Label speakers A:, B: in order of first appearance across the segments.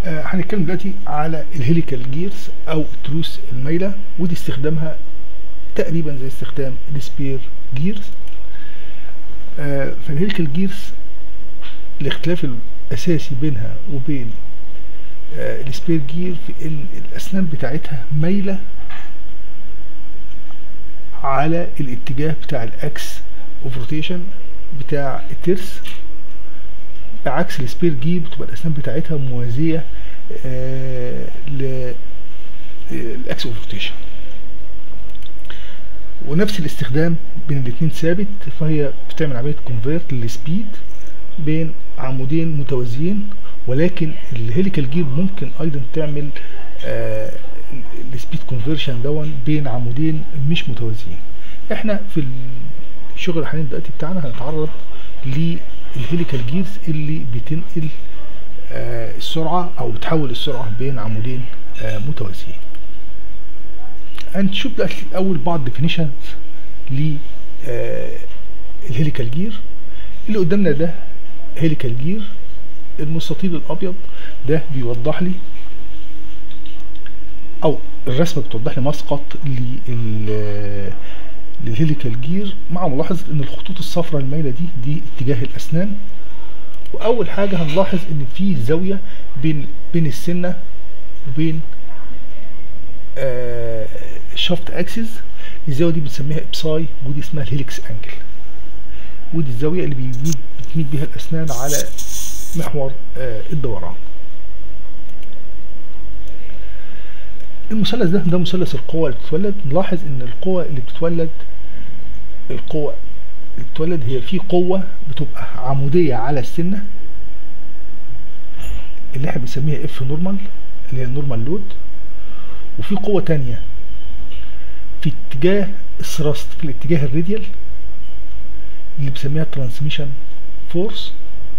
A: آه، هنتكلم دلوقتي على الهيليكال جيرز او التروس المايله ودي استخدامها تقريبا زي استخدام السبير جيرز آه، فالهيليكال جيرز الاختلاف الاساسي بينها وبين آه، السبير جير في ان الاسنان بتاعتها مايله على الاتجاه بتاع الاكس اوف روتيشن بتاع الترس بعكس السبير جير بتبقى الاسنان بتاعتها موازيه آه للاكس اوف روتيشن ونفس الاستخدام بين الاتنين ثابت فهي بتعمل عمليه كونفيرت للسبيد بين عمودين متوازيين ولكن الهيليكال جير ممكن ايضا تعمل آه السبيد كونفرشن دون بين عمودين مش متوازيين احنا في الشغل الحالي دلوقتي بتاعنا هنتعرض للهيليكال جيرز اللي بتنقل آه السرعة او بتحول السرعة بين عمودين آه متوازيين هنشوف دلوقتي الاول بعض ديفينيشنز للهيليكال جير اللي قدامنا ده هيليكال جير المستطيل الابيض ده بيوضح لي او الرسمه بتوضح لي مسقط للهيليكال جير مع ملاحظه ان الخطوط الصفراء المايله دي دي اتجاه الاسنان واول حاجه هنلاحظ ان في زاويه بين بين السنه وبين آه شافت اكسس الزاويه دي بنسميها ابساي ودي اسمها الهيليكس انجل ودي الزاويه اللي بيميد بتميد بيها الاسنان على محور آه الدوران المثلث ده ده مثلث القوة اللي بتتولد نلاحظ ان القوة اللي بتتولد القوة اللي بتتولد هي في قوة بتبقى عمودية على السنة اللي احنا بنسميها اف نورمال اللي هي النورمال لود وفي قوة تانية في اتجاه الثراست في الاتجاه الراديال اللي بنسميها ترانسميشن فورس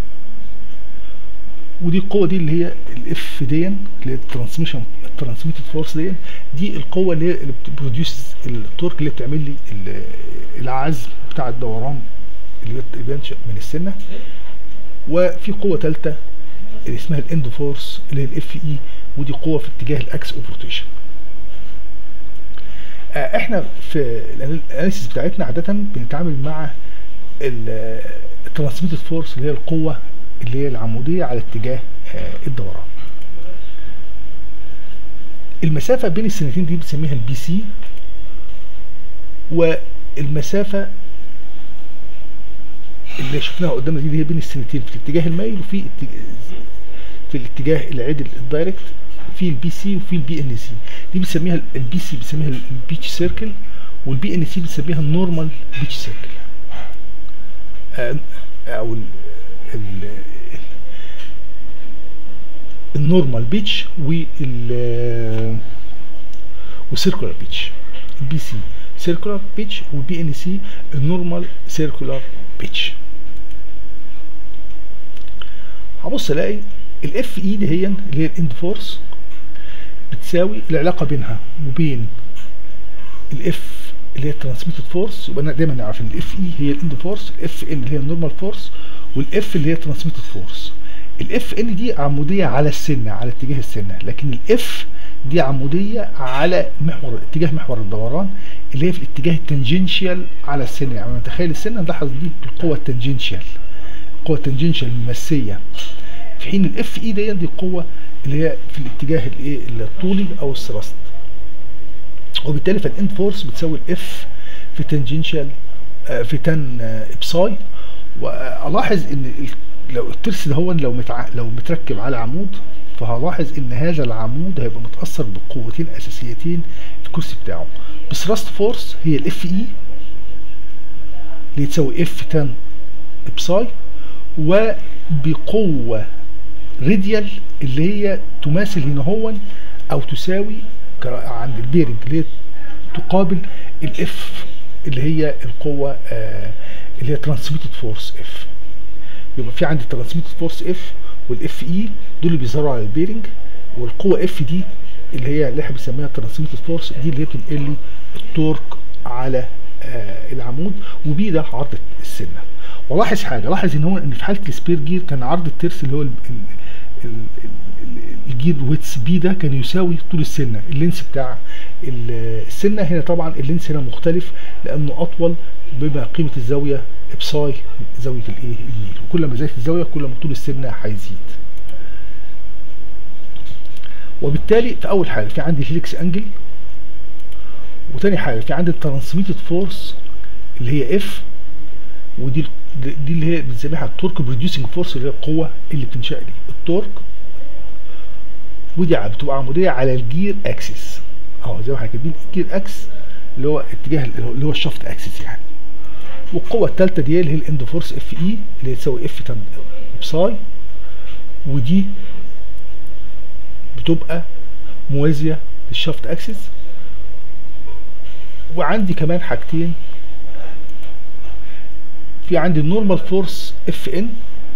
A: ودي القوه دي اللي هي الاف دي اللي هي الترانسميشن الترانسميتد فورس دي دي القوه اللي هي اللي بتبروديوس التورك اللي بتعمل لي العزم بتاع الدوران اللي بينشا من السنه وفي قوه ثالثه اللي اسمها الاند فورس اللي هي الاف اي ودي قوه في اتجاه الاكس اوف روتيشن احنا في الاناليسيس بتاعتنا عاده بنتعامل مع الترانسميتد فورس اللي هي القوه اللي هي العمودية على اتجاه الدوران المسافة بين السنتين دي بنسميها البي سي والمسافة اللي شفناها قدامنا دي اللي هي بين السنتين في الاتجاه المايل وفي في الاتجاه العدل الدايركت في البي سي وفي البي ان سي دي بنسميها البي سي بنسميها البيتش سيركل والبي ان سي بنسميها النورمال بيتش سيركل او النورمال بيتش وال والسيركولار بيتش البي سي سيركولار بيتش والبي ان سي النورمال سيركولار بيتش هبص الاقي الاف اي دي هي اللي هي الاند فورس بتساوي العلاقه بينها وبين الاف اللي هي الترانسميتد فورس يبقى دايما نعرف ان الاف اي هي الاند فورس الاف ان اللي هي النورمال فورس والاف اللي هي ترانسميتد فورس الاف ان دي عموديه على السنه على اتجاه السنه لكن الاف دي عموديه على محور اتجاه محور الدوران اللي هي في الاتجاه التنجنشيال على السنه يعني نتخيل السنه نلاحظ دي القوه التنجنشيال القوه التنجنشيال الماسيه في حين الاف اي دي دي القوه اللي هي في الاتجاه الايه الطولي او الثراست وبالتالي فالاند فورس بتساوي الاف في تنجنشيال في تن ابساي والاحظ ان لو الترس ده هو لو متع... لو متركب على عمود فهلاحظ ان هذا العمود هيبقى متاثر بقوتين اساسيتين في الكرسي بتاعه بثراست فورس هي الاف اي اللي تساوي اف تان ابساي وبقوه راديال اللي هي تماثل هنا هو او تساوي عند البيرنج اللي هي تقابل الاف اللي هي القوه آه اللي هي ترانسميتد فورس اف يبقى في عندي ترانسميتد فورس اف والاف اي دول اللي بيظهروا على البيرنج والقوه اف دي اللي هي اللي احنا بنسميها ترانسميتد فورس دي اللي هي بتنقل لي التورك على آه العمود وبي ده عرض السنه ولاحظ حاجه لاحظ ان هو ان في حاله السبير جير كان عرض الترس اللي هو ال ال ال الجير الجير ويتس بي ده كان يساوي طول السنه اللينس بتاع السنه هنا طبعا اللينس هنا مختلف لانه اطول بما قيمه الزاويه ابساي زاويه الايه الميل وكل ما زادت الزاويه كل ما طول السنه هيزيد وبالتالي في اول حاجه في عندي الهيليكس انجل وتاني حاجه في عندي الترانسميتد فورس اللي هي اف ودي دي اللي هي بنسميها التورك بروديوسنج فورس اللي هي القوه اللي بتنشا لي التورك ودي بتبقى عموديه على الجير اكسس اهو زي ما احنا كاتبين الجير اكس اللي هو اتجاه اللي هو الشفت اكسس يعني والقوه الثالثه دي اللي هي الاند فورس اف اي اللي تساوي اف تن بساي ودي بتبقى موازيه للشفت اكسس وعندي كمان حاجتين في عندي النورمال فورس اف ان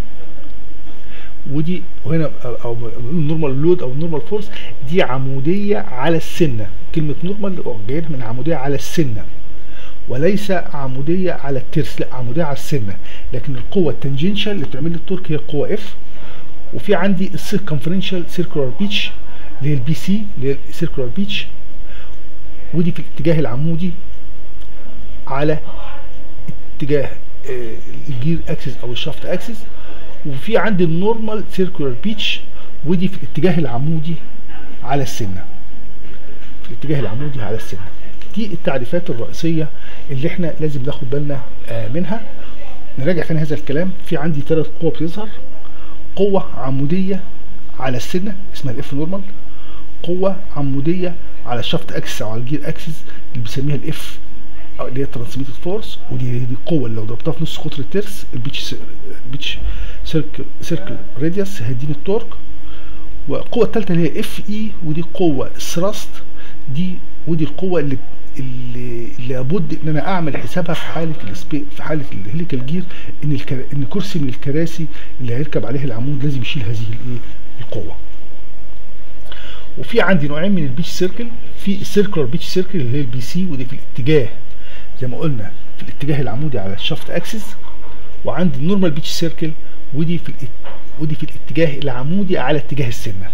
A: ودي وهنا او النورمال لود او النورمال فورس دي عموديه على السنه كلمه نورمال جايه من عموديه على السنه وليس عموديه على الترس لا عموديه على السنه لكن القوه التنجنشال اللي بتعمل لي التورك هي القوه اف وفي عندي السيركمفرنشال سيركولار بيتش اللي هي البي سي اللي هي السيركولار بيتش ودي في الاتجاه العمودي على اتجاه الجير اكسس او الشافت اكسس وفي عندي النورمال سيركولار بيتش ودي في الاتجاه العمودي على السنه في الاتجاه العمودي على السنه دي التعريفات الرئيسيه اللي احنا لازم ناخد بالنا منها نراجع تاني هذا الكلام في عندي ثلاث قوى بتظهر قوه عموديه على السنه اسمها الاف نورمال قوه عموديه على الشافت اكسس او على الجير اكسس اللي بنسميها الاف اللي هي ترانسميتد فورس ودي دي القوه اللي لو ضربتها في نص قطر الترس البيتش البيتش سيركل سيركل راديوس هيديني التورك والقوه الثالثه اللي هي اف اي ودي قوه ثراست دي ودي القوه اللي اللي لابد ان انا اعمل حسابها في حاله السبي في حاله الهيليكال جير ان الكر... ان كرسي من الكراسي اللي هيركب عليه العمود لازم يشيل هذه الايه القوه وفي عندي نوعين من البيتش سيركل في السيركلر بيتش سيركل اللي هي البي سي ودي في الاتجاه زي ما قلنا في الاتجاه العمودي على الشافت اكسس وعندي النورمال بيتش سيركل ودي في الات... ودي في الاتجاه العمودي على اتجاه السنه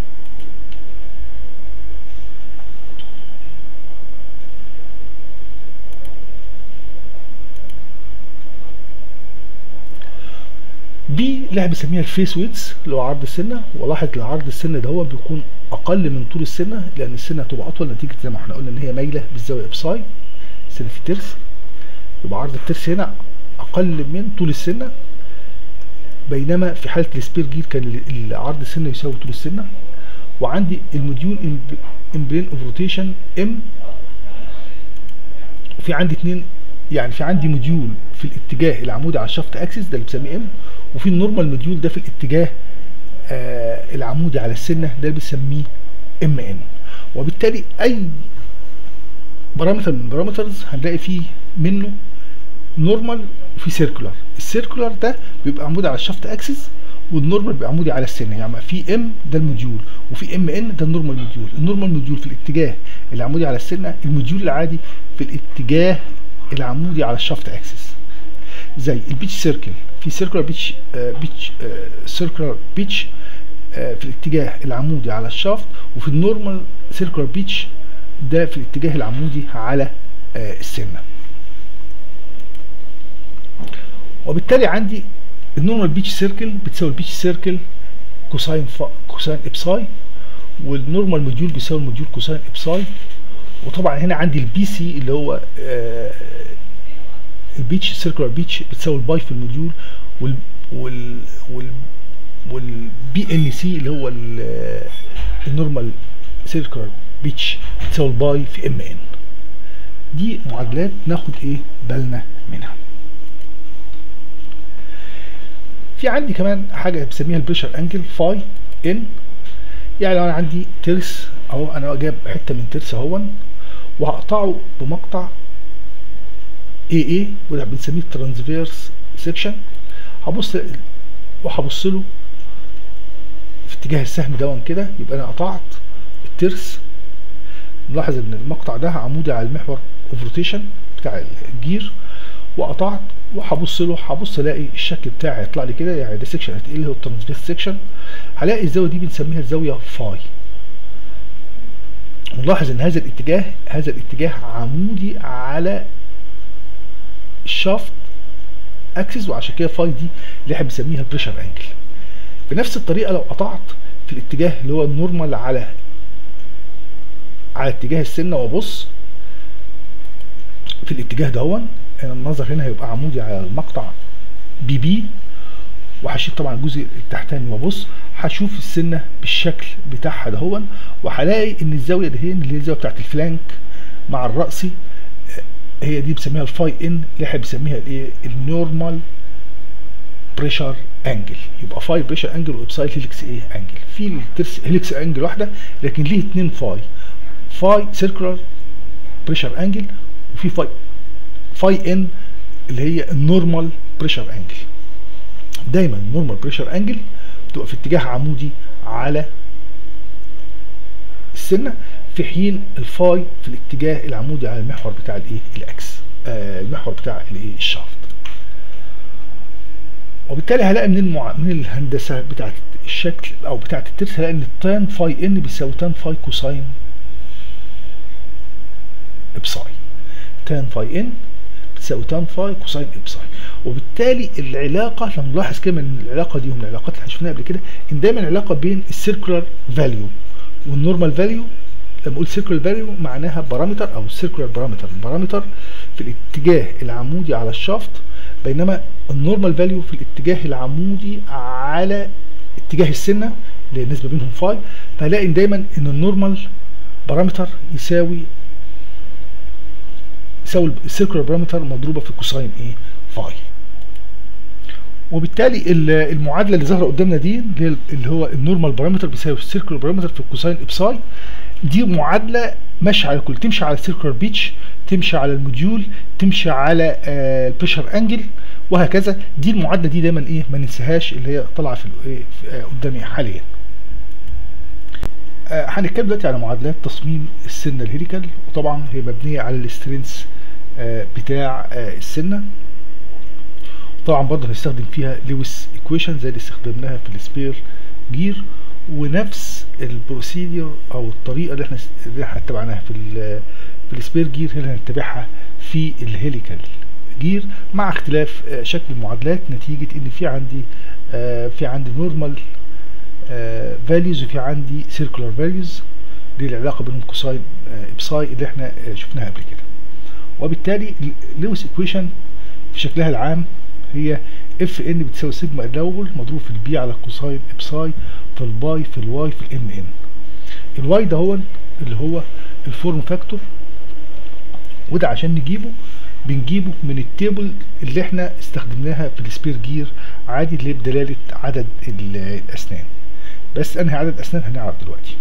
A: بي اللي احنا بنسميها الفيس ويتس اللي هو عرض السنه ولاحظ ان عرض السنه ده هو بيكون اقل من طول السنه لان السنه هتبقى اطول نتيجه زي ما احنا قلنا ان هي مايله بالزاويه ابساي سنه الترس يبقى عرض الترس هنا اقل من طول السنه بينما في حاله السبير جير كان عرض السنه يساوي طول السنه وعندي الموديول امبلين اوف روتيشن ام وفي عندي اتنين يعني في عندي موديول في الاتجاه العمودي على الشفت اكسس ده اللي بنسميه ام وفي النورمال موديول ده في الاتجاه آه العمودي على السنه ده اللي بنسميه ام ان وبالتالي اي بارامتر من البارامترز هنلاقي فيه منه نورمال وفي سيركولار السيركولار ده بيبقى عمودي على الشفت اكسس والنورمال بيبقى عمودي على السنه يعني في ام ده الموديول وفي ام ان ده النورمال موديول النورمال موديول في الاتجاه العمودي على السنه الموديول العادي في الاتجاه العمودي على الشافت اكسس زي البيتش سيركل في سيركلر بيتش آه بيتش آه سيركلر بيتش آه في الاتجاه العمودي على الشافت وفي النورمال سيركلر بيتش ده في الاتجاه العمودي على السنه وبالتالي عندي النورمال بيتش سيركل بتساوي البيتش سيركل كوساين ف... كوساين ابساي والنورمال موديول بيساوي الموديول كوساين ابساي وطبعا هنا عندي البي سي اللي هو آه البيتش سيركلر بيتش بتساوي الباي في الموديول وال وال وال والبي ان سي اللي هو النورمال سيركلر بيتش بتساوي الباي في ام ان دي معادلات ناخد ايه بالنا منها في عندي كمان حاجه بسميها البريشر انجل فاي ان يعني لو انا عندي ترس اهو انا جايب حته من ترس اهون وهقطعه بمقطع اي اي وده بنسميه ترانسفيرس سيكشن هبص وهبص له في اتجاه السهم دون كده يبقى انا قطعت الترس نلاحظ ان المقطع ده عمودي على المحور اوف روتيشن بتاع الجير وقطعت وهبص له هبص الاقي الشكل بتاعي هيطلع لي كده يعني ده سيكشن هتقل هو الترانسفير سيكشن هلاقي الزاويه دي بنسميها الزاويه فاي نلاحظ ان هذا الاتجاه هذا الاتجاه عمودي على الشافت اكسس وعشان كده فاي دي اللي احنا بنسميها البريشر انجل بنفس الطريقه لو قطعت في الاتجاه اللي هو النورمال على على اتجاه السنه وابص في الاتجاه دهون هنا النظر هنا هيبقى عمودي على المقطع بي بي وهشيل طبعا الجزء التحتاني وابص هشوف السنه بالشكل بتاعها دهون وهلاقي ان الزاويه دهين اللي هي الزاويه بتاعت الفلانك مع الرأسي هي دي بنسميها الفاي ان اللي احنا بنسميها الايه النورمال بريشر انجل يبقى فاي بريشر انجل وابسايد هيلكس ايه انجل في الترس هيلكس انجل واحده لكن ليه اتنين فاي فاي سيركولار بريشر انجل وفي فاي فاي ان اللي هي النورمال بريشر انجل دايما النورمال بريشر انجل بتبقى في اتجاه عمودي على السنه في حين الفاي في الاتجاه العمودي على المحور بتاع الايه الاكس آه المحور بتاع الايه الشافت وبالتالي هلاقي من المع... من الهندسه بتاعت الشكل او بتاعت الترس هلاقي ان التان فاي ان بيساوي تان فاي كوساين ابساي تان فاي ان بتساوي تان فاي كوساين ابساي وبالتالي العلاقه لما نلاحظ كده من العلاقه دي ومن العلاقات اللي شفناها قبل كده ان دايما العلاقه بين السيركولار فاليو والنورمال فاليو لما اقول سيركولار فاليو معناها بارامتر او سيركولار بارامتر بارامتر في الاتجاه العمودي على الشافت بينما النورمال فاليو في الاتجاه العمودي على اتجاه السنه اللي هي النسبه بينهم فاي فهلاقي دايما ان النورمال بارامتر يساوي يساوي السيركولار بارامتر مضروبه في كوساين ايه فاي وبالتالي المعادله اللي ظاهره قدامنا دي اللي هو النورمال بارامتر بيساوي السيركولار بارامتر في الكوساين ابساي دي معادله ماشيه على الكل تمشي على السيركولار بيتش تمشي على الموديول تمشي على آه البريشر انجل وهكذا دي المعادله دي دايما ايه ما ننساهاش اللي هي طالعه في, في آه قدامي حاليا آه هنتكلم دلوقتي على معادلات تصميم السنه الهيليكال وطبعا هي مبنيه على السترينس آه بتاع آه السنه طبعا برضه هنستخدم فيها لويس ايكويشن زي اللي استخدمناها في السبير جير ونفس البروسيدير او الطريقه اللي احنا اللي احنا اتبعناها في في السبير جير هي اللي هنتبعها في الهيليكال جير مع اختلاف شكل المعادلات نتيجه ان في عندي في عندي نورمال فاليوز وفي عندي سيركولار فاليوز دي العلاقه بينهم كوساين ابساي اللي احنا شفناها قبل كده وبالتالي لويس ايكويشن في شكلها العام هي اف ان بتساوي سيجما الاول مضروب في البي على كوساين ابساي في الباي في الواي في الام ان الواي ده هو اللي هو الفورم فاكتور وده عشان نجيبه بنجيبه من التيبل اللي احنا استخدمناها في السبير جير عادي اللي بدلاله عدد الاسنان بس انهي عدد اسنان هنعرف دلوقتي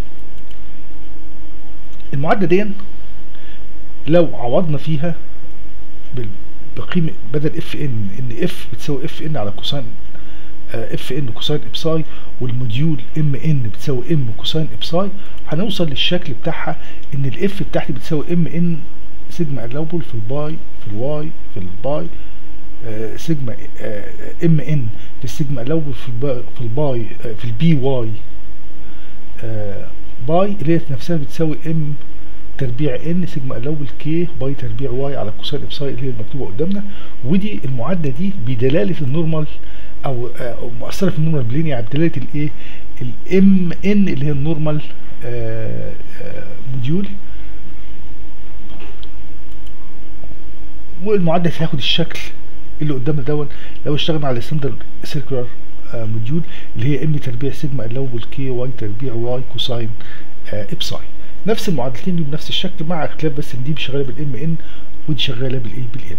A: المعادله دي لو عوضنا فيها بقيمه بدل اف ان ان اف بتساوي اف ان على كوساين اف ان كوساين ابساي والموديول ام ان بتساوي ام كوساين ابساي هنوصل للشكل بتاعها ان الاف بتاعتي بتساوي ام ان سيجما الاوبل في الباي في الواي في الباي آه سيجما آه ام ان في السيجما الاوبل في الباي في الباي آه في البي واي آه باي اللي هي نفسها بتساوي ام تربيع ان سيجما الاوبل كي باي تربيع واي على كوساين ابساي اللي هي المكتوبه قدامنا ودي المعادله دي بدلاله النورمال او آه مؤثره في النورمال بلين يعني بدلاله الايه الام ان اللي هي النورمال آه آه موديول والمعدل هياخد الشكل اللي قدامنا دون لو اشتغلنا على ستاندرد سيركولار موديول اللي هي ام تربيع سيجما الاول كي واي تربيع واي كوساين ابساي نفس المعادلتين دي بنفس الشكل مع اختلاف بس ان دي شغاله بالام ان ودي شغاله بالايه بالام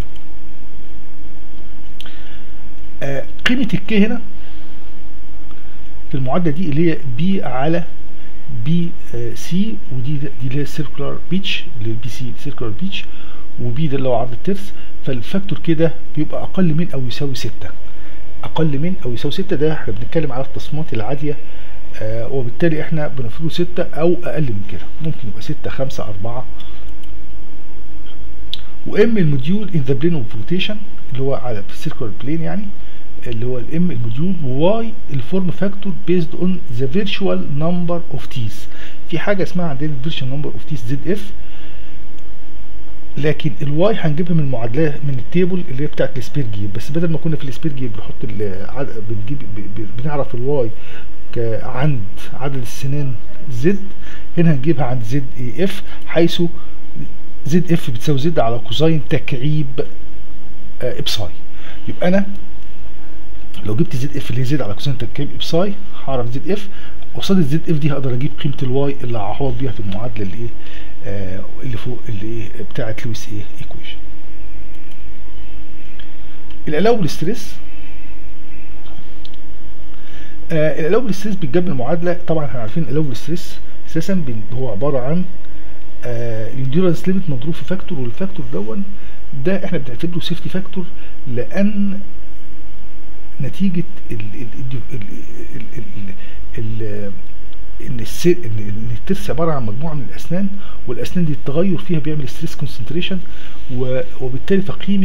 A: آه قيمه الكي هنا في المعادله دي اللي هي بي على بي آه سي ودي دي اللي هي السيركولار بيتش اللي هي البي سي سيركولار بيتش وبي ده اللي هو عرض الترس فالفاكتور كده بيبقى اقل من او يساوي 6 اقل من او يساوي 6 ده احنا بنتكلم على التصميمات العاديه آه وبالتالي احنا بنفرضه 6 او اقل من كده ممكن يبقى 6 5 4 وام الموديول ان ذا بلين اوف روتيشن اللي هو على السيركولار بلين يعني اللي هو الام الموديول وواي الفورم فاكتور بيزد اون ذا فيرتشوال نمبر اوف تيز في حاجه اسمها عندنا الفيرتشوال نمبر اوف تيز زد اف لكن الواي هنجيبها من المعادلات من التيبل اللي هي بتاعت السبير جير بس بدل ما كنا في السبير جير بنحط العد- بنجيب ب- ب- بنعرف الواي ك- عند عدد السنان زد هنا هنجيبها عند زد اي اف حيث زد اف بتساوي زد على كوزين تكعيب آه، ابساي يبقى انا لو جبت زد اف اللي هي زد على كوزين تكعيب ابساي هعرف زد اف قصاد الزد اف دي هقدر اجيب قيمه الواي اللي هعوض بيها في المعادله اللي ايه آه اللي فوق اللي ايه بتاعه لويس ايه ايكويشن الالاوبل ستريس آه الالاوبل ستريس بيتجاب من المعادله طبعا احنا عارفين الالاوبل ستريس اساسا بن- هو عباره عن آه الانديورنس ليميت مضروب في فاكتور والفاكتور دون ده احنا بنعتبره سيفتي فاكتور لان نتيجه ال ال ال ال ال ال ال ان السي ان إن الترس عباره عن مجموعه من الاسنان والاسنان دي التغير فيها بيعمل ستريس كونسنتريشن وبالتالي فقيمه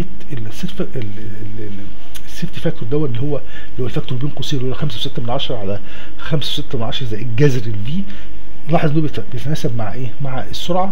A: السيفتي فاكتور دوت اللي هو اللي هو الفاكتور بين قوسين اللي هو 5.6 من 10 على 5.6 من 10 زي الجذر الفي لاحظ انه بيت- بيتناسب مع ايه؟ مع السرعه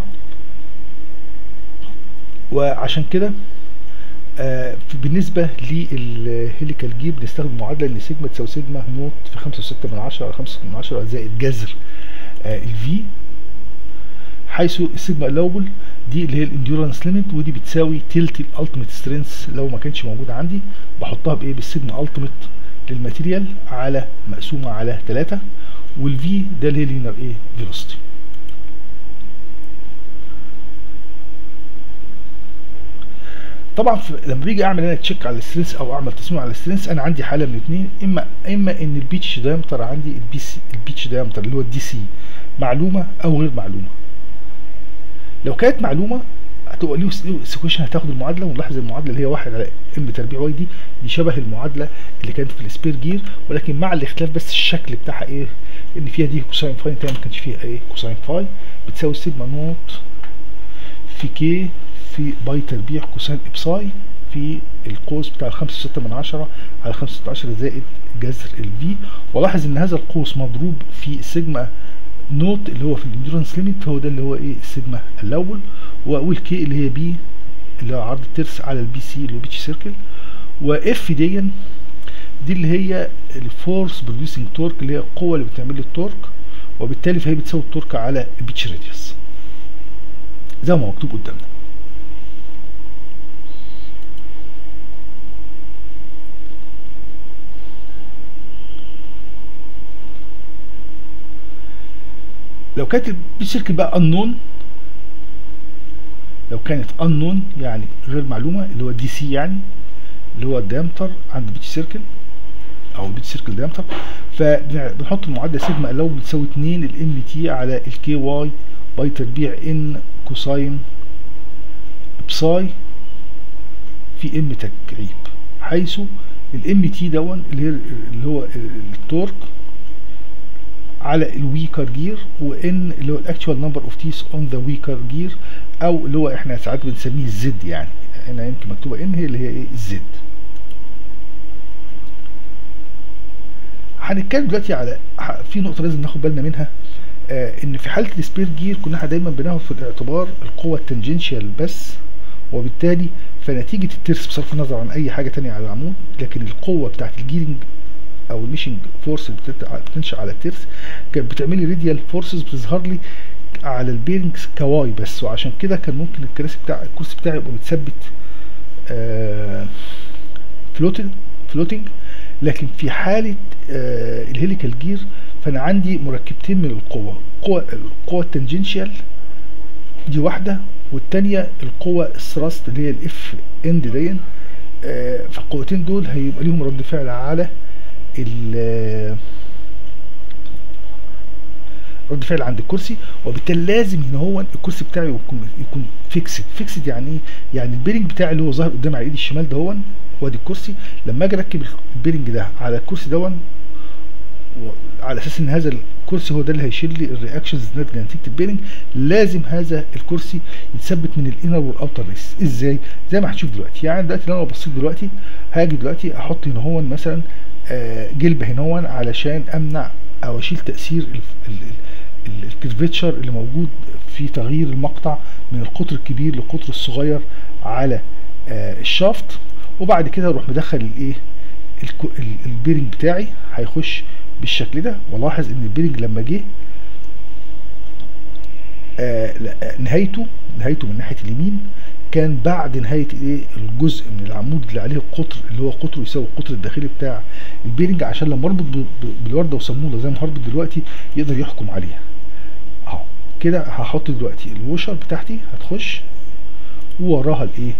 A: وعشان كده آه في- بالنسبة للهيليكال جيب بنستخدم معادلة ان سيجما تساوي سيجما نوت في خمسة وستة من عشرة على خمسة من عشرة زائد جذر آه الفي حيث السيجما الاول دي اللي هي الانديورنس ليميت ودي بتساوي تلت الالتيميت سترينث لو ما كانش موجودة عندي بحطها بايه بالسيجما التيميت للماتيريال على مقسومة على 3 والفي ده اللي هي لينر ايه فيلوسيتي طبعا في لما بيجي اعمل انا تشيك على السترينث او اعمل تصميم على السترينث انا عندي حاله من اثنين اما اما ان البيتش دايمتر عندي البي سي البيتش دايمتر اللي هو الدي سي معلومه او غير معلومه لو كانت معلومه هتبقى ليه سيكويشن هتاخد المعادله ونلاحظ المعادله اللي هي 1 على ام تربيع واي دي دي شبه المعادله اللي كانت في السبير جير ولكن مع الاختلاف بس الشكل بتاعها ايه ان فيها دي كوساين فاي تاني ما كانش فيها ايه كوساين فاي بتساوي سيجما نوت في كي في باي تربيع كوسين ابساي في القوس بتاع الخمسة ستة من عشرة على خمسة ستة عشرة زائد جذر الفي ولاحظ ان هذا القوس مضروب في سيجما نوت اللي هو في الاندورنس ليميت هو ده اللي هو ايه السيجما الاول والكي اللي هي بي اللي هو عرض الترس على البي سي اللي هو بيتش سيركل واف دي دي اللي هي الفورس بروديوسنج تورك اللي هي القوه اللي بتعمل لي التورك وبالتالي فهي بتساوي التورك على البيتش راديوس زي ما مكتوب قدامنا لو كانت البيت سيركل بقى انون لو كانت انون يعني غير معلومه اللي هو دي سي يعني اللي هو الديامتر عند البيت سيركل او البيت سيركل ديامتر فبنحط المعادله سيجما لو بتساوي 2 الام تي على الكي واي باي تربيع ان كوساين بساي في ام تكعيب حيث الام تي دون اللي هي اللي هو التورك على الويكر جير وان اللي هو الاكتوال نمبر اوف تيس اون ذا ويكر جير او اللي هو احنا ساعات بنسميه الزد يعني هنا يمكن مكتوبه ان هي اللي هي ايه الزد هنتكلم دلوقتي على في نقطه لازم ناخد بالنا منها آه ان في حاله السبير جير كنا احنا دايما بناخد في الاعتبار القوه التنجنشال بس وبالتالي فنتيجه الترس بصرف النظر عن اي حاجه تانية على العمود لكن القوه بتاعت الجيرنج او الميشنج فورس اللي بتنشا على الترس كانت بتعمل لي راديال فورسز بتظهر لي على البيرنجز كواي بس وعشان كده كان ممكن الكراسي بتاع الكرسي بتاعي يبقى متثبت آه فلوتنج فلوتنج لكن في حاله آه الهيليكال جير فانا عندي مركبتين من القوه القوه القوه التنجنشال دي واحده والتانية القوة الثراست اللي هي الاف اند دي آه فالقوتين دول هيبقى ليهم رد فعل على ال رد فعل عند الكرسي وبالتالي لازم ان هو الكرسي بتاعي يكون يكون فيكسد فيكسد يعني ايه يعني البيرنج بتاعي اللي هو ظاهر قدامي على ايدي الشمال دهون وادي الكرسي لما اجي اركب البيرنج ده على الكرسي دون على اساس ان هذا الكرسي هو ده اللي هيشيل لي الرياكشنز ناتجه نتيجه البيرنج لازم هذا الكرسي يتثبت من الانر والاوتر ريس ازاي زي ما هتشوف دلوقتي يعني دلوقتي لو انا بصيت دلوقتي هاجي دلوقتي احط هنا هون مثلا آه جلب هنا هون علشان امنع او اشيل تاثير الكيرفيتشر اللي موجود في تغيير المقطع من القطر الكبير للقطر الصغير على آه الشافت وبعد كده اروح مدخل الايه البيرنج بتاعي هيخش بالشكل ده ولاحظ ان البيرنج لما جه آه نهايته نهايته من ناحيه اليمين كان بعد نهايه ايه الجزء من العمود اللي عليه القطر اللي هو قطره يساوي القطر الداخلي بتاع البيرنج عشان لما اربط بالورده وصاموله زي ما هربط دلوقتي يقدر يحكم عليها اهو كده هحط دلوقتي الوشر بتاعتي هتخش ووراها الايه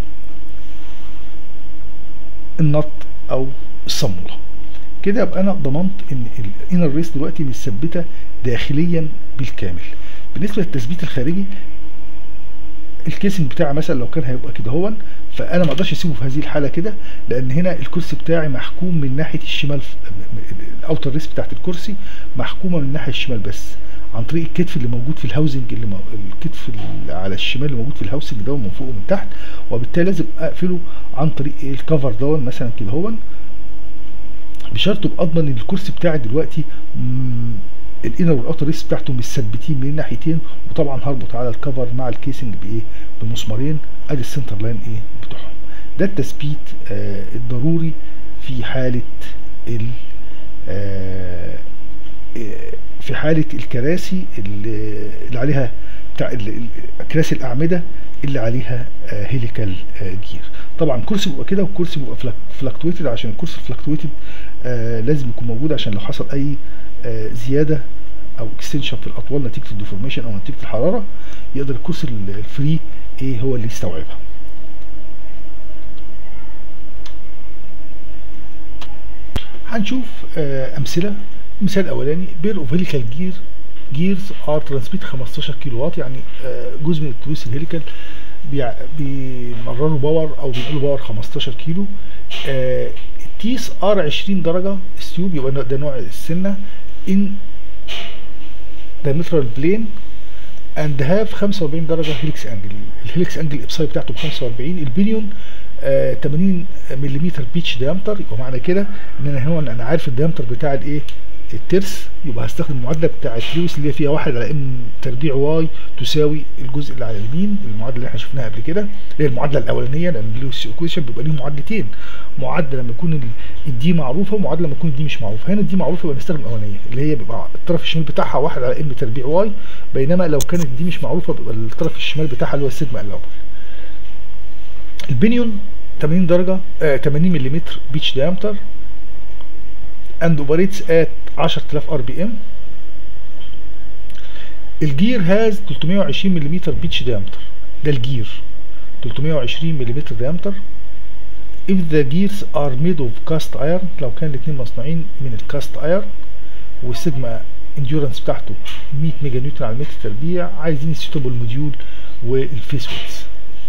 A: النط او الصاموله كده يبقى انا ضمنت ان الانر ريس دلوقتي متثبته داخليا بالكامل بالنسبه للتثبيت الخارجي الكيسنج بتاعي مثلا لو كان هيبقى كده هون فانا ما اقدرش اسيبه في هذه الحاله كده لان هنا الكرسي بتاعي محكوم من ناحيه الشمال الاوتر ريس بتاعت الكرسي محكومه من الناحيه الشمال بس عن طريق الكتف اللي موجود في الهاوزنج اللي مو... الكتف اللي على الشمال اللي موجود في الهاوسنج ده من فوق ومن تحت وبالتالي لازم اقفله عن طريق الكفر دون مثلا كده هون بشرط ابقى اضمن ان الكرسي بتاعي دلوقتي الانر والاوتر ريس بتاعته مثبتين من الناحيتين وطبعا هربط على الكفر مع الكيسنج بايه بمسمارين ادي السنتر لاين ايه بتوعهم ده التثبيت آه الضروري في حاله ال آه في حاله الكراسي اللي, اللي عليها بتاع كراسي الاعمده اللي عليها آه هيليكال آه جير طبعا كرسي بيبقى كده والكرسي بيبقى فلكتويتد عشان الكرسي الفلكتويتد آه لازم يكون موجود عشان لو حصل اي آه زياده او اكستنشن في الاطوال نتيجه الديفورميشن او نتيجه الحراره يقدر الكرسي الفري ايه هو اللي يستوعبها هنشوف آه امثله المثال الاولاني بير اوف هيليكال جير جيرز ار ترانسميت 15 كيلو واط يعني آه جزء من التروس الهيليكال بيمرروا باور او بينقلوا باور 15 كيلو آه التيس ار 20 درجه ستيوب يبقى ده نوع السنه ان diametral plane and have 45 درجه هيليكس انجل الهيليكس انجل الابساي بتاعته ب 45 البنيون آه 80 ملم بيتش ديامتر يبقى معنى كده ان انا هنا انا عارف الديامتر بتاع الايه الترس يبقى هستخدم المعادله بتاعه لويس اللي هي فيها واحد على ام تربيع واي تساوي الجزء اللي على اليمين المعادله اللي احنا شفناها قبل كده اللي هي المعادله الاولانيه لان لويس ايكويشن بيبقى ليه معادلتين معادله لما يكون الدي معروفه ومعادله لما يكون الدي مش معروفه هنا الدي معروفه يبقى نستخدم الاولانيه اللي هي بيبقى الطرف الشمال بتاعها واحد على ام تربيع واي بينما لو كانت دي مش معروفه بيبقى الطرف الشمال بتاعها اللي هو السيجما الاول البنيون 80 درجه آه 80 ملم بيتش ديامتر and operates at 10000 ار بي ام الجير هاز 320 ملم بيتش ديامتر ده الجير 320 ملم ديامتر if the gears are made of cast iron لو كان الاثنين مصنوعين من الكاست ايرن والسيجما انديورنس بتاعته 100 ميجا نيوتن على متر تربيع عايزين السيتوبل موديول والفيس ويتس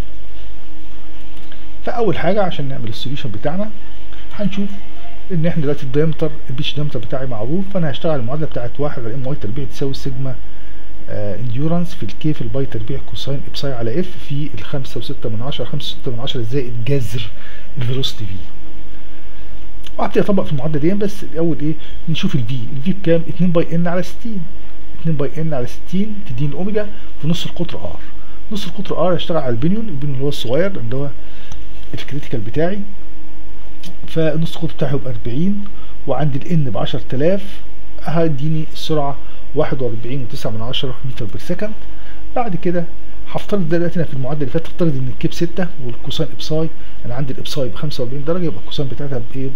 A: فاول حاجه عشان نعمل السوليوشن بتاعنا هنشوف ان احنا دلوقتي الديامتر البيتش ديامتر بتاعي معروف فانا هشتغل المعادله بتاعت 1 على ام واي تربيع تساوي السيجما انديورنس في الكي في الباي تربيع كوساين ابساي على اف في ال 5 و6 من 10 5 و6 من 10 زائد جذر الفيلوسيتي في وهبتدي اطبق في المعادله دي بس الاول ايه نشوف الفي الفي بكام 2 باي ان على 60 2 باي ان على 60 تديني اوميجا في نص القطر ار نص القطر ار هشتغل على البنيون البنيون اللي هو الصغير اللي هو الكريتيكال بتاعي فنص القطر بتاعي يبقى 40 وعندي الان ب 10000 هيديني السرعه 41.9 من 10 متر بير سكند بعد كده هفترض دلوقتي انا في المعادله اللي فاتت هفترض ان الكيب 6 والكوساين ابساي انا عندي الابساي ب 45 درجه يبقى الكوساين بتاعتها بايه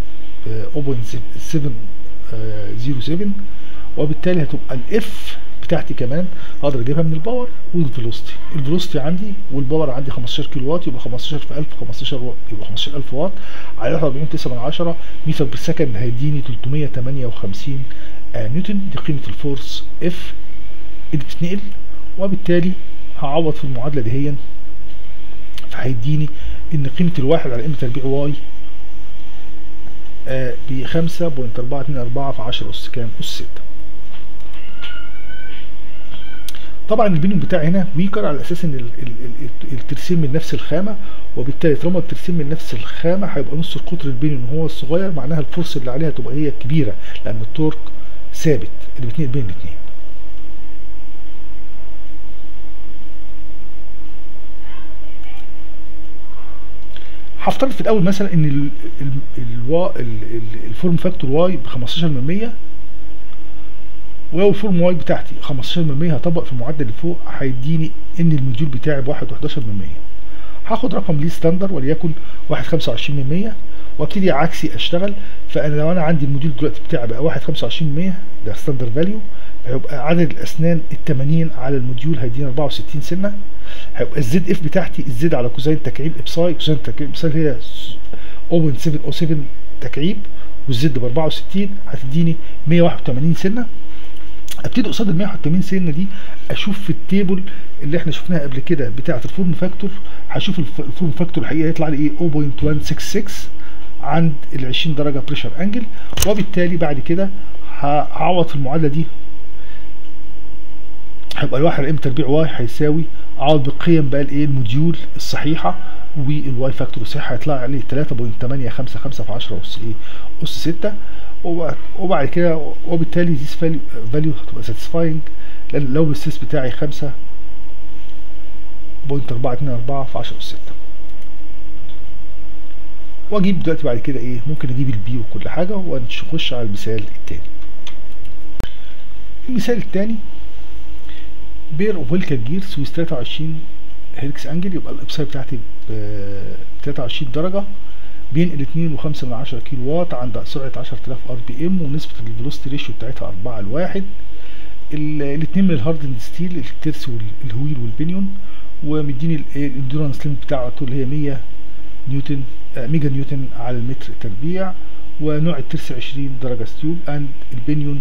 A: 0.707 وبالتالي هتبقى الاف بتاعتي كمان اقدر اجيبها من الباور والفيلوسيتي الفيلوسيتي عندي والباور عندي 15 كيلو واط يبقى 15 في 1000 15 واط يبقى 15000 واط على 41.9 من 10 متر بير سكند هيديني 358 آه نيوتن دي قيمه الفورس اف اللي بتتنقل وبالتالي هعوض في المعادله دهيا فهيديني ان قيمه الواحد على ام تربيع واي آه ب 5.424 في 10 اس كام اس 6 طبعا البينيوم بتاعي هنا ويكر على اساس ان ال- ال- ال- الترسيم من نفس الخامه وبالتالي طالما الترسيم من نفس الخامه هيبقى نص القطر البينيوم هو الصغير معناها الفرصه اللي عليها تبقى هي الكبيره لان التورك ثابت اللي بيتنقل بين الاثنين هفترض في الاول مثلا ان ال- ال- الوا- ال- ال- الفورم فاكتور واي ب 15% ولو الفورم واي بتاعتي 15% هطبق في المعدل اللي فوق هيديني ان الموديول بتاعي ب 1.11% هاخد رقم ليه ستاندر وليكن 1.25% وابتدي عكسي اشتغل فانا لو انا عندي الموديول دلوقتي بتاعي بقى 1.25% ده ستاندر فاليو هيبقى عدد الاسنان ال 80 على الموديول هيديني 64 سنه هيبقى الزد اف بتاعتي الزد على كوزين تكعيب ابساي كوزين تكعيب ابساي هي 0.707 تكعيب والزد ب 64 هتديني 181 سنه ابتدي قصاد ال 181 سنه دي اشوف في التيبل اللي احنا شفناها قبل كده بتاعه الفورم فاكتور هشوف الف- الفورم فاكتور الحقيقه يطلع لي ايه 0.166 عند ال 20 درجه بريشر انجل وبالتالي بعد كده هعوض في المعادله دي هيبقى الواحد ام تربيع واي هيساوي اعوض بالقيم بقى الايه الموديول الصحيحه والواي فاكتور الصحيح هيطلع عليه 3.855 في 10 اس ايه اس 6 وبعد, وبعد كده وبالتالي ذيس فاليو هتبقى ساتيسفاينج لان لو الستريس بتاعي 5 بوينت 424 في 10 اس 6 واجيب دلوقتي بعد كده ايه ممكن اجيب البي وكل حاجه ونخش على المثال التاني المثال التاني بير اوف هيلكال جير سويس 23 هيلكس انجل يبقى الابساي بتاعتي ب 23 درجه بينقل 2.5 من 10 كيلو وات عند سرعه 10000 ار بي ام ونسبه الفيلوسيتي ريشيو بتاعتها 4 لواحد الاثنين من الهاردن ستيل الترس والهويل والبنيون ومديني الاندورانس ليمت بتاعته اللي هي 100 نيوتن آه ميجا نيوتن على المتر تربيع ونوع الترس 20 درجه ستيوب اند البنيون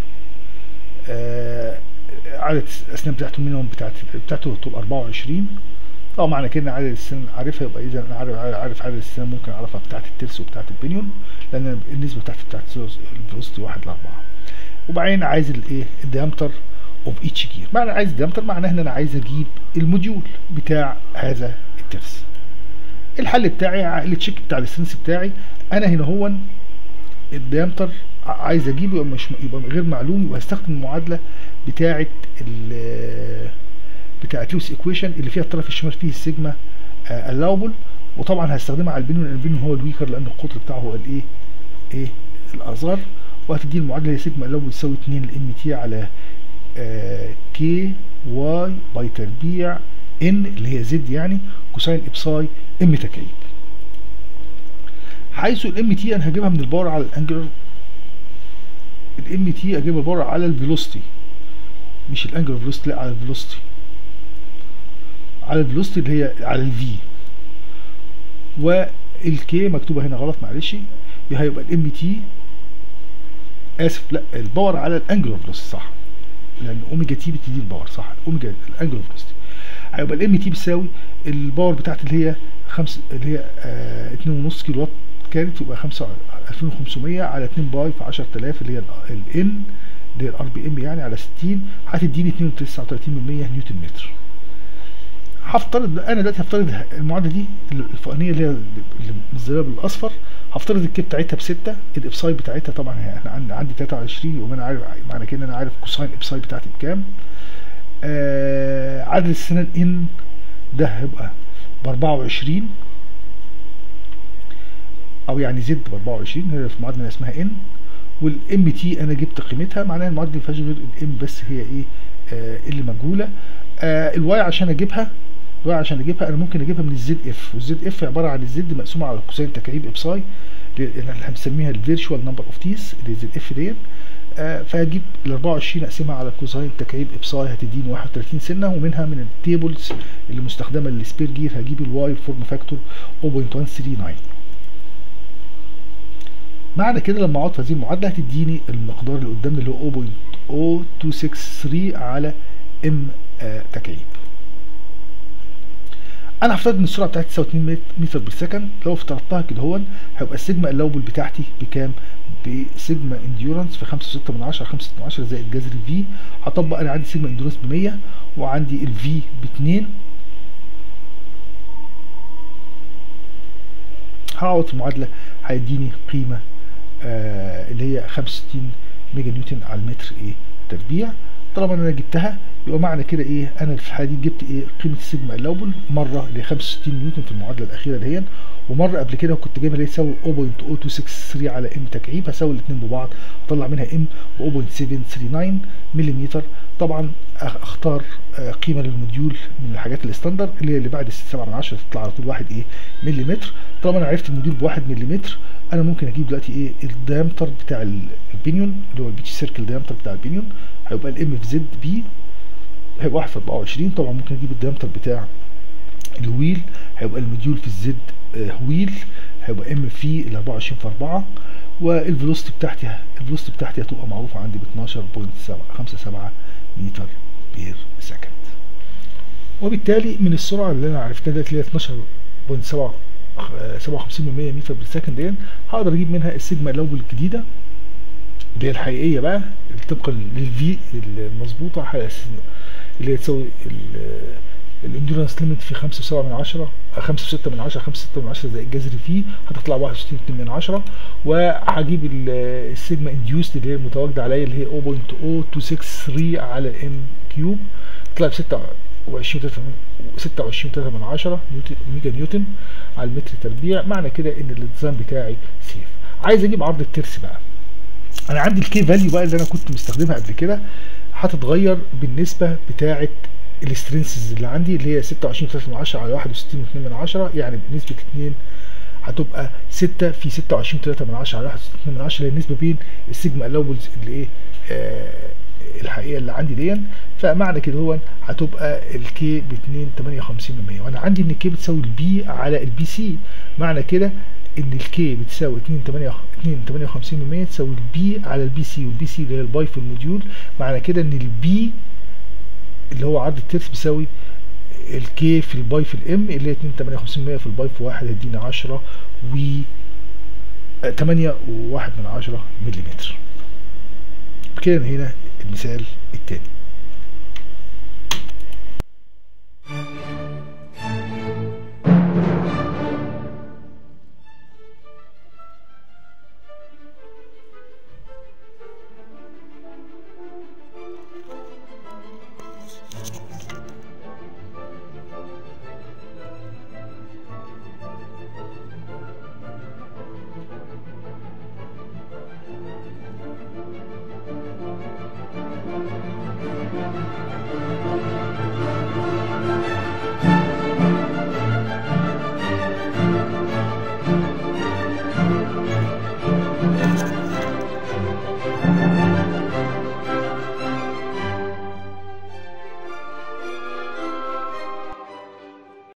A: آه عدد الاسنان بتاعته منهم بتاعت بتاعته طول 24 اه معنى كده ان عدد السنان عارفها يبقى اذا انا عارف عارف عدد السنان ممكن اعرفها بتاعت الترس وبتاعت البنيون لان النسبه بتاعت بتاعت الفيلوسيتي 1 ل 4 وبعدين عايز الايه الديامتر اوف ايتش جير معنى عايز الديامتر معناه ان انا عايز اجيب الموديول بتاع هذا الترس الحل بتاعي التشيك بتاع السنس بتاعي انا هنا هو الديامتر عايز اجيبه يبقى مش يبقى غير معلوم يبقى هستخدم المعادله بتاعه ال بتاعه لوس ايكويشن اللي فيها الطرف الشمال فيه السيجما الاوبل وطبعا هستخدمها على البنيون لان البنيون هو الويكر لان القطر بتاعه هو الايه ايه الاصغر وهتدي المعادله هي سيجما الاوبل يساوي 2 الام تي على كي واي باي تربيع ان اللي هي زد يعني كوساين ابساي ام تكعيب حيث الام تي انا هجيبها من الباور على الانجلر الام تي اجيبها الباور على الفيلوسيتي مش الانجلر فيلوسيتي لا على الفيلوسيتي على الفيلوسيتي اللي هي على الفي والكي مكتوبه هنا غلط معلش هيبقى الام تي اسف لا الباور على الانجلر فيلوسيتي صح لان اوميجا تي بتدي الباور صح الاوميجا الانجلر فيلوسيتي هيبقى الام تي بتساوي الباور بتاعت اللي هي 5 اللي هي آه 2.5 كيلو وات كانت يبقى 5 2500 على 2 باي في 10000 اللي هي الان اللي هي الار بي ام يعني على 60 هتديني 2.39 نيوتن متر هفترض انا دلوقتي هفترض المعادله دي الفوقانيه اللي هي اللي متزربه بالاصفر هفترض الكي بتاعتها بستة الابساي بتاعتها طبعا احنا عندي 23 يبقى انا عارف معنى كده انا عارف كوساين ابساي بتاعتي بكام آه عدد السنان ان ده هيبقى ب 24 او يعني زد ب 24 هي في معادله اسمها ان والام تي انا جبت قيمتها معناها المعادله ما فيهاش غير الام بس هي ايه آه اللي مجهوله آه الواي عشان اجيبها الواي عشان اجيبها انا ممكن اجيبها من الزد اف والزد اف عباره عن الزد مقسومه على كوسين تكعيب ابساي اللي احنا بنسميها الفيرشوال نمبر اوف تيس اللي زد اف ديت آه فهجيب ال 24 اقسمها على كوساين تكعيب ابساي هتديني 31 سنه ومنها من التيبلز اللي مستخدمه للسبير جير هجيب الواي الفورم فاكتور 0.139 معنى كده لما اعوض هذه المعادله هتديني المقدار اللي قدامنا اللي هو 0.0263 على ام آه تكعيب انا هفترض ان السرعه بتاعتي تساوي 2 متر بير سكند لو افترضتها كده هون هيبقى السيجما اللوبل بتاعتي بكام بسيجما انديورنس في 5.6 من 10 5 من 10 زائد جذر في هطبق انا عندي سيجما انديورنس ب 100 وعندي الفي ب 2 هقعد في المعادله هيديني قيمه آه اللي هي 65 ميجا نيوتن على المتر ايه تربيع طالما انا جبتها يبقى معنى كده ايه انا في الحاله دي جبت ايه قيمه السيجما اللوبل مره ل 65 نيوتن في المعادله الاخيره دهيا ومره قبل كده كنت جايبها اللي هي تساوي 0.0263 على ام تكعيب هساوي الاثنين ببعض اطلع منها ام 0.739 ملم طبعا اختار قيمه للموديول من الحاجات الستاندر اللي هي اللي بعد 7 من 10 تطلع على طول 1 ايه ملم طالما انا عرفت الموديول ب 1 ملم انا ممكن اجيب دلوقتي ايه الديامتر بتاع البنيون اللي هو البيتش سيركل ديامتر بتاع البنيون هيبقى الام في زد بي هيبقى 1 في 24 طبعا ممكن اجيب الديامتر بتاع الويل هيبقى الموديول في الزد ويل هيبقى ام في ال 24 في 4 والفيلوسيتي بتاعتي الفيلوسيتي بتاعتي هتبقى معروفه عندي ب 12.57 متر بير سكند وبالتالي من السرعه اللي انا عرفتها دلوقتي اللي هي 12.57 متر بير سكند دي هقدر اجيب منها السيجما لوبل الجديده اللي هي الحقيقيه بقى طبقا للفي المظبوطه اللي هي تساوي الاندورنس ليميت في 5.7 من 10 5.6 من 10 5.6 من 10 زائد جذر فيه هتطلع 61.2 من 10 وهجيب السيجما انديوست اللي هي المتواجده عليا اللي هي 0.0263 على ام كيوب تطلع ب 26 26 من 10 ميجا نيوتن على المتر تربيع معنى كده ان الديزاين بتاعي سيف عايز اجيب عرض الترس بقى انا عندي الكي فاليو بقى اللي انا كنت مستخدمها قبل كده هتتغير بالنسبه بتاعه السترينسز اللي عندي اللي هي 26 من 10 على 61 من 10 يعني بنسبه 2 هتبقى 6 في 26 من 10 على 61 من 10 اللي هي النسبه بين السيجما اللوبلز اللي ايه آه الحقيقه اللي عندي دي فمعنى كده هو هتبقى الكي ب 2.58% وانا عندي ان الكي بتساوي البي على البي سي معنى كده ان الكي بتساوي 2.58% تساوي البي على البي سي والبي سي اللي هي الباي في الموديول معنى كده ان البي اللي هو عرض الترس بيساوي الكي في الباي في الام اللي هي 2.58% في الباي في 1 هيدينا 10 و 8 و1 من 10 ملم بكده هنا المثال التاني